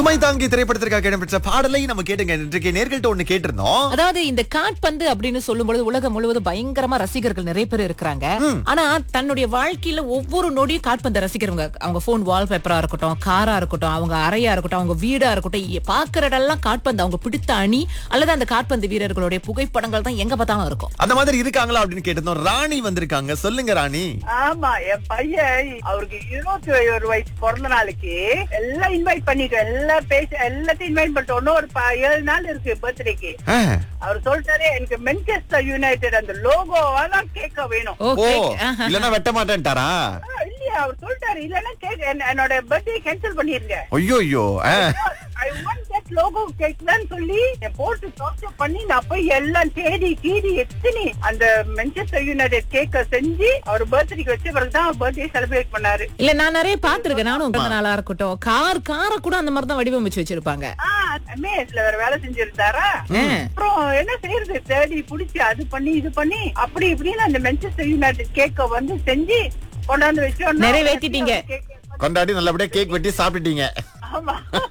சுமை தாங்கி திரைப்படத்திற்காக இடம்பெற்ற பாடலை நம்ம கேட்டுங்க இன்றைக்கு நேர்கள்ட்ட ஒண்ணு கேட்டிருந்தோம் அதாவது இந்த காட்பந்து அப்படின்னு சொல்லும் பொழுது உலகம் முழுவதும் பயங்கரமா ரசிகர்கள் நிறைய பேர் இருக்கிறாங்க ஆனா தன்னுடைய வாழ்க்கையில ஒவ்வொரு நொடியும் காட்பந்து ரசிக்கிறவங்க அவங்க போன் வால்பேப்பரா இருக்கட்டும் காரா இருக்கட்டும் அவங்க அறையா இருக்கட்டும் அவங்க வீடா இருக்கட்டும் எ- பாக்குற இடம்லாம் காட்பந்து அவங்க பிடித்த அணி அல்லது அந்த காட்பந்து வீரர்களுடைய புகைப்படங்கள் தான் எங்க பார்த்தாலும் இருக்கும் அந்த மாதிரி இருக்காங்களா அப்படின்னு கேட்டிருந்தோம் ராணி வந்திருக்காங்க சொல்லுங்க ராணி ஆமா என் பையன் அவருக்கு இருபத்தி ஒரு வயசு பிறந்த நாளைக்கு எல்லாம் இன்வைட் பண்ணிட்டோம் எல்லாம் பேச எல்லாத்தையும் இன்வைட் பண்ணிட்டோம் இன்னும் ஒரு ப- ஏழு நாள் இருக்கு பர்த்டேக்கு ஆ, அவர் சொல்லிட்டாரு எனக்கு மென்செஸ்டர் யுனைடெட் அந்த லோகோவெல்லாம் கேட்க வேணும் ஓ ஓகே ஆஹா. இல்லன்னா வெட்ட மாட்டேன்ட்டாரா ஆ, இல்லையா அவர் சொல்லிட்டாரு இல்லன்னா கேக் என்னோட பர்த்டே கேன்சல் பண்ணிருங்க ஐயோ ஐயோ ah, I want that logo cake தான் சொல்லி என் போட்டு டார்ச்சர் பண்ணி நான் போய் எல்லாம் தேடி தேடி எத்தனை அந்த மென்செஸ்டர் யுனைடெட் கேக்க செஞ்சு அவர் பர்த்டேக்கு வச்ச பிறகு தான் பர்த்டே செலிப்ரேட் பண்ணாரு இல்ல நான் நிறைய பாத்திருக்கேன் நானும் பிறந்த நாளா இருக்கட்டும் கார் காரை கூட அந்த மாதிரி தான் வடிவமைச்சு வச்சிருப்பாங்க ஆ மேஸ்ல வேற வேலை செஞ்சிருந்தாரா ஆ. அப்புறம் என்ன செய்யறது தேடி புடிச்சு அது பண்ணி இது பண்ணி அப்படி இப்படின்னு அந்த மென்செஸ்டர் யுனைடெட் கேக்க வந்து செஞ்சு கொண்டாந்து வச்சோம் நிறைவேத்திட்டீங்க. கொண்டாடி நல்லபடியா கேக் வெட்டி சாப்பிட்டீங்க ஆமா